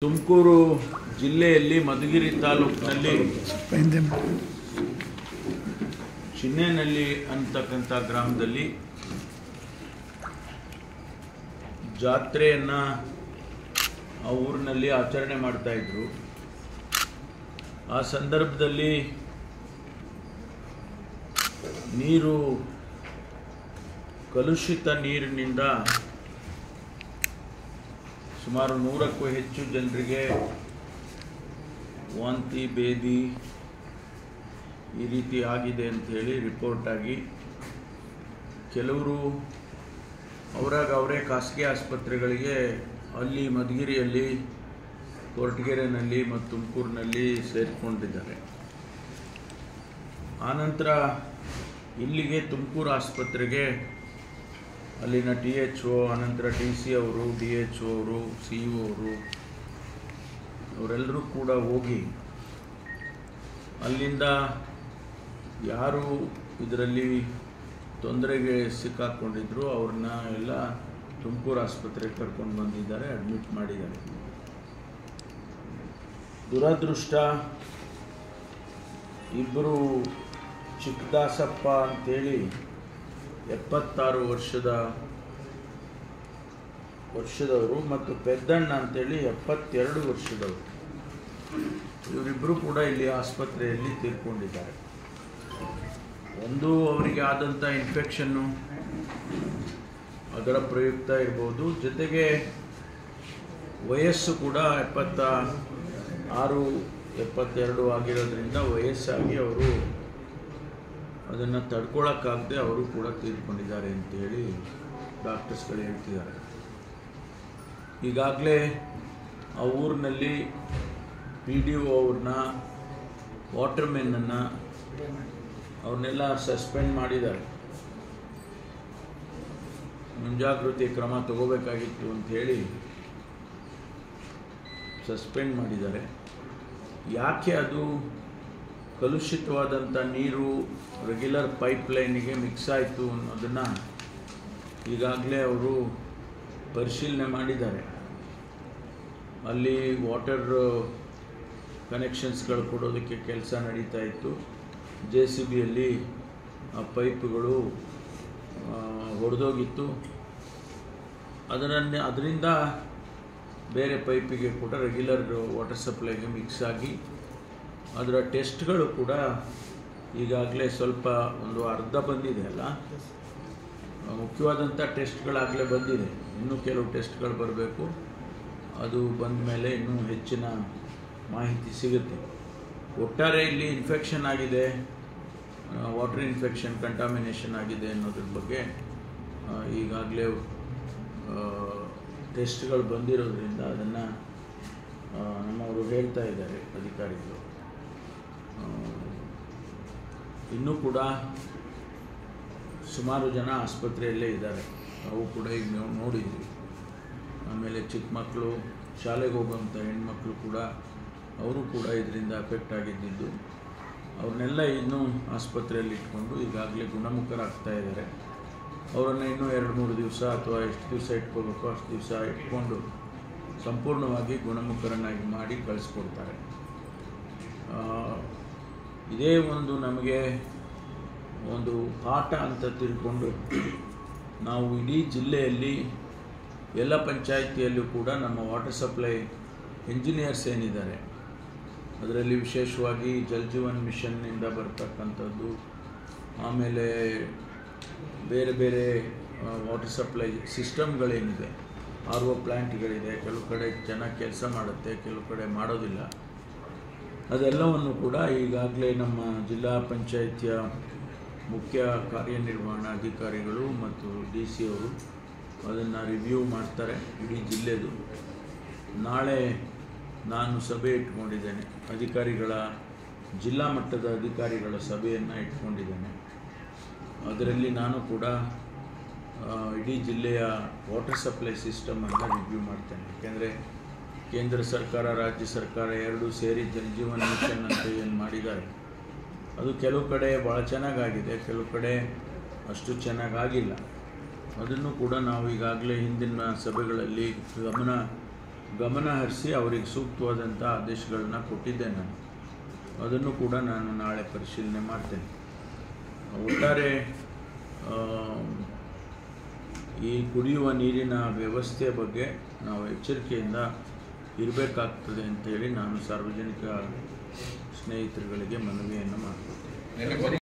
ತುಮಕೂರು ಜಿಲ್ಲೆಯಲ್ಲಿ ಮಧುಗಿರಿ ತಾಲೂಕಿನಲ್ಲಿ ಹಿಂದೆ ಚಿನ್ನೇನಹಳ್ಳಿ ಅಂತಕ್ಕಂಥ ಗ್ರಾಮದಲ್ಲಿ ಜಾತ್ರೆಯನ್ನು ಆ ಊರಿನಲ್ಲಿ ಆಚರಣೆ ಮಾಡ್ತಾ ಇದ್ರು ಆ ಸಂದರ್ಭದಲ್ಲಿ ನೀರು ಕಲುಷಿತ ನೀರಿನಿಂದ ಸುಮಾರು ನೂರಕ್ಕೂ ಹೆಚ್ಚು ಜನರಿಗೆ ವಾಂತಿ ಭೇದಿ ಈ ರೀತಿ ಆಗಿದೆ ಅಂತ ಹೇಳಿ ರಿಪೋರ್ಟ್ ಆಗಿ ಕೆಲವರು ಅವರಾಗ ಅವರೇ ಖಾಸಗಿ ಆಸ್ಪತ್ರೆಗಳಿಗೆ ಅಲ್ಲಿ ಮಧುಗಿರಿಯಲ್ಲಿ ಕೊರಟಗೆರೆನಲ್ಲಿ ಮತ್ತು ತುಮಕೂರಿನಲ್ಲಿ ಸೇರಿಕೊಂಡಿದ್ದಾರೆ ಆನಂತರ ಇಲ್ಲಿಗೆ ತುಮಕೂರು ಆಸ್ಪತ್ರೆಗೆ ಅಲ್ಲಿನ ಟಿ ಎಚ್ ಒ ಅನಂತರ ಡಿ ಸಿ ಅವರು ಡಿ ಎಚ್ ಒ ಅವರು ಸಿ ಇ ಅವರು ಅವರೆಲ್ಲರೂ ಕೂಡ ಹೋಗಿ ಅಲ್ಲಿಂದ ಯಾರು ಇದರಲ್ಲಿ ತೊಂದರೆಗೆ ಸಿಕ್ಕಾಕೊಂಡಿದ್ರು ಅವ್ರನ್ನ ಎಲ್ಲ ತುಮಕೂರು ಆಸ್ಪತ್ರೆಗೆ ಕರ್ಕೊಂಡು ಬಂದಿದ್ದಾರೆ ಅಡ್ಮಿಟ್ ಮಾಡಿದ್ದಾರೆ ದುರದೃಷ್ಟ ಇಬ್ಬರು ಚಿಕ್ಕದಾಸಪ್ಪ ಅಂತೇಳಿ ಎಪ್ಪತ್ತಾರು ವರ್ಷದ ವರ್ಷದವರು ಮತ್ತು ಪೆದ್ದಣ್ಣ ಅಂತೇಳಿ ಎಪ್ಪತ್ತೆರಡು ವರ್ಷದವರು ಇವರಿಬ್ಬರು ಕೂಡ ಇಲ್ಲಿ ಆಸ್ಪತ್ರೆಯಲ್ಲಿ ತೀರ್ಕೊಂಡಿದ್ದಾರೆ ಒಂದು ಅವರಿಗೆ ಆದಂಥ ಇನ್ಫೆಕ್ಷನ್ನು ಅದರ ಪ್ರಯುಕ್ತ ಇರ್ಬೋದು ಜೊತೆಗೆ ವಯಸ್ಸು ಕೂಡ ಎಪ್ಪತ್ತ ಆರು ಎಪ್ಪತ್ತೆರಡು ಆಗಿರೋದ್ರಿಂದ ವಯಸ್ಸಾಗಿ ಅವರು ಅದನ್ನು ತಡ್ಕೊಳಕ್ಕಾಗದೆ ಅವರು ಕೂಡ ತೀರ್ಕೊಂಡಿದ್ದಾರೆ ಅಂತೇಳಿ ಡಾಕ್ಟರ್ಸ್ಗಳು ಹೇಳ್ತಿದ್ದಾರೆ ಈಗಾಗಲೇ ಆ ಊರಿನಲ್ಲಿ ಪಿ ಡಿ ಒ ಅವ್ರನ್ನ ವಾಟರ್ಮೆನ್ನನ್ನು ಅವ್ರನ್ನೆಲ್ಲ ಸಸ್ಪೆಂಡ್ ಮಾಡಿದ್ದಾರೆ ಮುಂಜಾಗೃತಿ ಕ್ರಮ ತಗೋಬೇಕಾಗಿತ್ತು ಅಂತ ಹೇಳಿ ಸಸ್ಪೆಂಡ್ ಮಾಡಿದ್ದಾರೆ ಯಾಕೆ ಅದು ಕಲುಷಿತವಾದಂಥ ನೀರು ರೆಗ್ಯುಲರ್ ಪೈಪ್ಲೈನಿಗೆ ಮಿಕ್ಸ್ ಆಯಿತು ಅನ್ನೋದನ್ನು ಈಗಾಗಲೇ ಅವರು ಪರಿಶೀಲನೆ ಮಾಡಿದ್ದಾರೆ ಅಲ್ಲಿ ವಾಟರ್ ಕನೆಕ್ಷನ್ಸ್ಗಳು ಕೊಡೋದಕ್ಕೆ ಕೆಲಸ ನಡೀತಾ ಇತ್ತು ಜೆ ಸಿ ಬಿಯಲ್ಲಿ ಆ ಪೈಪ್ಗಳು ಹೊಡೆದೋಗಿತ್ತು ಅದರನ್ನೇ ಅದರಿಂದ ಬೇರೆ ಪೈಪಿಗೆ ಕೂಡ ರೆಗ್ಯುಲರ್ ವಾಟರ್ ಸಪ್ಲೈಗೆ ಮಿಕ್ಸ್ ಆಗಿ ಅದರ ಟೆಸ್ಟ್ಗಳು ಕೂಡ ಈಗಾಗಲೇ ಸ್ವಲ್ಪ ಒಂದು ಅರ್ಧ ಬಂದಿದೆ ಅಲ್ಲ ಮುಖ್ಯವಾದಂಥ ಟೆಸ್ಟ್ಗಳಾಗಲೇ ಬಂದಿದೆ ಇನ್ನೂ ಕೆಲವು ಟೆಸ್ಟ್ಗಳು ಬರಬೇಕು ಅದು ಬಂದ ಮೇಲೆ ಇನ್ನೂ ಹೆಚ್ಚಿನ ಮಾಹಿತಿ ಸಿಗುತ್ತೆ ಒಟ್ಟಾರೆ ಇಲ್ಲಿ ಇನ್ಫೆಕ್ಷನ್ ಆಗಿದೆ ವಾಟರ್ ಇನ್ಫೆಕ್ಷನ್ ಕಂಟಾಮಿನೇಷನ್ ಆಗಿದೆ ಅನ್ನೋದ್ರ ಬಗ್ಗೆ ಈಗಾಗಲೇ ಟೆಸ್ಟ್ಗಳು ಬಂದಿರೋದ್ರಿಂದ ಅದನ್ನು ನಮ್ಮವರು ಹೇಳ್ತಾ ಇದ್ದಾರೆ ಅಧಿಕಾರಿಗಳು ಇನ್ನೂ ಕೂಡ ಸುಮಾರು ಜನ ಆಸ್ಪತ್ರೆಯಲ್ಲೇ ಇದ್ದಾರೆ ನಾವು ಕೂಡ ಈಗ ನಾವು ನೋಡಿದ್ವಿ ಆಮೇಲೆ ಚಿಕ್ಕ ಮಕ್ಕಳು ಶಾಲೆಗೆ ಹೋಗುವಂಥ ಹೆಣ್ಮಕ್ಳು ಕೂಡ ಅವರು ಕೂಡ ಇದರಿಂದ ಅಫೆಕ್ಟ್ ಆಗಿದ್ದಿದ್ದು ಅವ್ರನ್ನೆಲ್ಲ ಇನ್ನೂ ಆಸ್ಪತ್ರೆಯಲ್ಲಿ ಇಟ್ಕೊಂಡು ಈಗಾಗಲೇ ಗುಣಮುಖರಾಗ್ತಾ ಇದ್ದಾರೆ ಅವರನ್ನು ಇನ್ನೂ ಎರಡು ಮೂರು ದಿವಸ ಅಥವಾ ಎಷ್ಟು ದಿವಸ ಇಟ್ಕೋಬೇಕು ಅಷ್ಟು ದಿವಸ ಇಟ್ಕೊಂಡು ಸಂಪೂರ್ಣವಾಗಿ ಗುಣಮುಖರನ್ನಾಗಿ ಮಾಡಿ ಕಳಿಸ್ಕೊಡ್ತಾರೆ ಇದೇ ಒಂದು ನಮಗೆ ಒಂದು ಪಾಠ ಅಂತ ತಿಳ್ಕೊಂಡು ನಾವು ಇಡೀ ಜಿಲ್ಲೆಯಲ್ಲಿ ಎಲ್ಲ ಪಂಚಾಯಿತಿಯಲ್ಲೂ ಕೂಡ ನಮ್ಮ ವಾಟರ್ ಸಪ್ಲೈ ಇಂಜಿನಿಯರ್ಸ್ ಏನಿದ್ದಾರೆ ಅದರಲ್ಲಿ ವಿಶೇಷವಾಗಿ ಜಲ್ ಜೀವನ್ ಮಿಷನ್ನಿಂದ ಬರ್ತಕ್ಕಂಥದ್ದು ಆಮೇಲೆ ಬೇರೆ ಬೇರೆ ವಾಟರ್ ಸಪ್ಲೈ ಸಿಸ್ಟಮ್ಗಳೇನಿದೆ ಆರ್ ಒ ಪ್ಲ್ಯಾಂಟ್ಗಳಿದೆ ಕೆಲವು ಕಡೆ ಚೆನ್ನಾಗಿ ಕೆಲಸ ಮಾಡುತ್ತೆ ಕೆಲವು ಕಡೆ ಮಾಡೋದಿಲ್ಲ ಅದೆಲ್ಲವನ್ನು ಕೂಡ ಈಗಾಗಲೇ ನಮ್ಮ ಜಿಲ್ಲಾ ಪಂಚಾಯಿತಿಯ ಮುಖ್ಯ ಕಾರ್ಯನಿರ್ವಹಣಾಧಿಕಾರಿಗಳು ಮತ್ತು ಡಿ ಸಿ ಅವರು ಅದನ್ನು ರಿವ್ಯೂ ಮಾಡ್ತಾರೆ ಇಡೀ ಜಿಲ್ಲೆದು ನಾಳೆ ನಾನು ಸಭೆ ಇಟ್ಕೊಂಡಿದ್ದೇನೆ ಅಧಿಕಾರಿಗಳ ಜಿಲ್ಲಾ ಮಟ್ಟದ ಅಧಿಕಾರಿಗಳ ಸಭೆಯನ್ನು ಇಟ್ಕೊಂಡಿದ್ದೇನೆ ಅದರಲ್ಲಿ ನಾನು ಕೂಡ ಇಡೀ ಜಿಲ್ಲೆಯ ವಾಟರ್ ಸಪ್ಲೈ ಸಿಸ್ಟಮನ್ನು ರಿವ್ಯೂ ಮಾಡ್ತೇನೆ ಯಾಕೆಂದರೆ ಕೇಂದ್ರ ಸರ್ಕಾರ ರಾಜ್ಯ ಸರ್ಕಾರ ಎರಡೂ ಸೇರಿ ಜಲ್ ಜೀವನ್ ಮಿಷನ್ ಅಂತ ಏನು ಮಾಡಿದ್ದಾರೆ ಅದು ಕೆಲವು ಕಡೆ ಭಾಳ ಚೆನ್ನಾಗಾಗಿದೆ ಕೆಲವು ಕಡೆ ಅಷ್ಟು ಚೆನ್ನಾಗಾಗಿಲ್ಲ ಅದನ್ನು ಕೂಡ ನಾವು ಈಗಾಗಲೇ ಹಿಂದಿನ ಸಭೆಗಳಲ್ಲಿ ಗಮನ ಗಮನ ಹರಿಸಿ ಅವರಿಗೆ ಸೂಕ್ತವಾದಂಥ ಆದೇಶಗಳನ್ನ ಕೊಟ್ಟಿದ್ದೆ ನಾನು ಅದನ್ನು ಕೂಡ ನಾನು ನಾಳೆ ಪರಿಶೀಲನೆ ಮಾಡ್ತೇನೆ ಒಟ್ಟಾರೆ ಆ, ಈ ಕುಡಿಯುವ ನೀರಿನ ವ್ಯವಸ್ಥೆ ಬಗ್ಗೆ ನಾವು ಎಚ್ಚರಿಕೆಯಿಂದ ಇರಬೇಕಾಗ್ತದೆ ಅಂತೇಳಿ ನಾನು ಸಾರ್ವಜನಿಕ ಸ್ನೇಹಿತರುಗಳಿಗೆ ಮನವಿಯನ್ನು ಮಾಡ್ಕೊಳ್ತೇನೆ ನಿನ್ನೆ ಕೊನೆ